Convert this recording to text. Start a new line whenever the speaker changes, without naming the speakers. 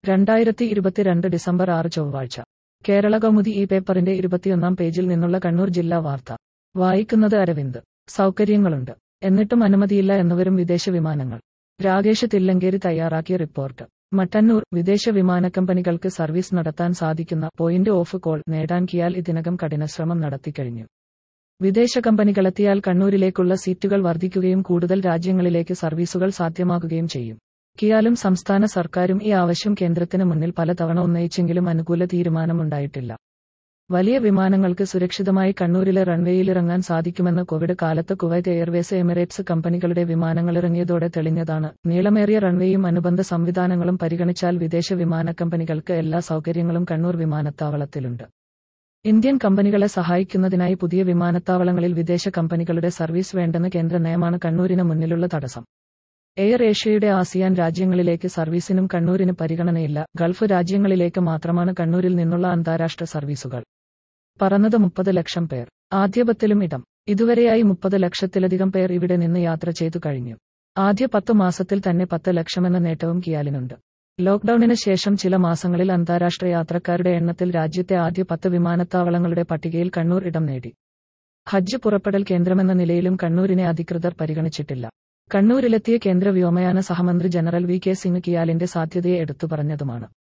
രണ്ടായിരത്തി ഇരുപത്തിരണ്ട് ഡിസംബർ ആറ് ചൊവ്വാഴ്ച കേരള കൗമുദി ഈ പേപ്പറിന്റെ ഇരുപത്തിയൊന്നാം പേജിൽ നിന്നുള്ള കണ്ണൂർ ജില്ലാ വാർത്ത വായിക്കുന്നത് അരവിന്ദ് സൗകര്യങ്ങളുണ്ട് എന്നിട്ടും അനുമതിയില്ല എന്നുവരും വിദേശ വിമാനങ്ങൾ രാകേഷ് തില്ലങ്കേരി തയ്യാറാക്കിയ റിപ്പോർട്ട് മട്ടന്നൂർ വിദേശ വിമാനക്കമ്പനികൾക്ക് സർവീസ് നടത്താൻ സാധിക്കുന്ന പോയിന്റ് ഓഫ് കോൾ നേടാൻ കിയാൽ ഇതിനകം കഠിനശ്രമം നടത്തിക്കഴിഞ്ഞു വിദേശ കമ്പനികളെത്തിയാൽ കണ്ണൂരിലേക്കുള്ള സീറ്റുകൾ വർദ്ധിക്കുകയും കൂടുതൽ രാജ്യങ്ങളിലേക്ക് സർവീസുകൾ സാധ്യമാകുകയും ചെയ്യും കിയാലും സംസ്ഥാന സർക്കാരും ഈ ആവശ്യം കേന്ദ്രത്തിന് മുന്നിൽ പലതവണ ഉന്നയിച്ചെങ്കിലും അനുകൂല തീരുമാനമുണ്ടായിട്ടില്ല വലിയ വിമാനങ്ങൾക്ക് സുരക്ഷിതമായി കണ്ണൂരിലെ റൺവേയിലിറങ്ങാൻ സാധിക്കുമെന്ന് കോവിഡ് കാലത്ത് കുവൈറ്റ് എയർവേസ് എമിറേറ്റ്സ് കമ്പനികളുടെ വിമാനങ്ങളിറങ്ങിയതോടെ തെളിഞ്ഞതാണ് നീളമേറിയ റൺവേയും അനുബന്ധ സംവിധാനങ്ങളും പരിഗണിച്ചാൽ വിദേശ വിമാന കമ്പനികൾക്ക് എല്ലാ സൗകര്യങ്ങളും കണ്ണൂർ വിമാനത്താവളത്തിലുണ്ട് ഇന്ത്യൻ കമ്പനികളെ സഹായിക്കുന്നതിനായി പുതിയ വിമാനത്താവളങ്ങളിൽ വിദേശ കമ്പനികളുടെ സർവീസ് വേണ്ടെന്ന് കേന്ദ്ര നയമാണ് കണ്ണൂരിന് മുന്നിലുള്ള തടസ്സം എയർ ഏഷ്യയുടെ ആസിയാൻ രാജ്യങ്ങളിലേക്ക് സർവീസിനും കണ്ണൂരിന് പരിഗണനയില്ല ഗൾഫ് രാജ്യങ്ങളിലേക്ക് മാത്രമാണ് കണ്ണൂരിൽ നിന്നുള്ള അന്താരാഷ്ട്ര സർവീസുകൾ പറന്നത് മുപ്പത് ലക്ഷം പേർ ആദ്യപത്തിലും ഇടം ഇതുവരെയായി മുപ്പത് ലക്ഷത്തിലധികം പേർ ഇവിടെ നിന്ന് യാത്ര ചെയ്തു കഴിഞ്ഞു ആദ്യ പത്തു മാസത്തിൽ തന്നെ പത്ത് ലക്ഷമെന്ന നേട്ടവും കിയാലിനുണ്ട് ലോക്ഡൌണിന് ശേഷം ചില മാസങ്ങളിൽ അന്താരാഷ്ട്ര യാത്രക്കാരുടെ എണ്ണത്തിൽ രാജ്യത്തെ ആദ്യ പത്ത് വിമാനത്താവളങ്ങളുടെ പട്ടികയിൽ കണ്ണൂർ ഇടം നേടി ഹജ്ജ് പുറപ്പെടൽ കേന്ദ്രമെന്ന നിലയിലും കണ്ണൂരിനെ അധികൃതർ പരിഗണിച്ചിട്ടില്ല കണ്ണൂരിലെത്തിയ കേന്ദ്ര വ്യോമയാന സഹമന്ത്രി ജനറൽ വി കെ സിംഗ് കിയാലിന്റെ സാധ്യതയെ എടുത്തു പറഞ്ഞതുമാണ്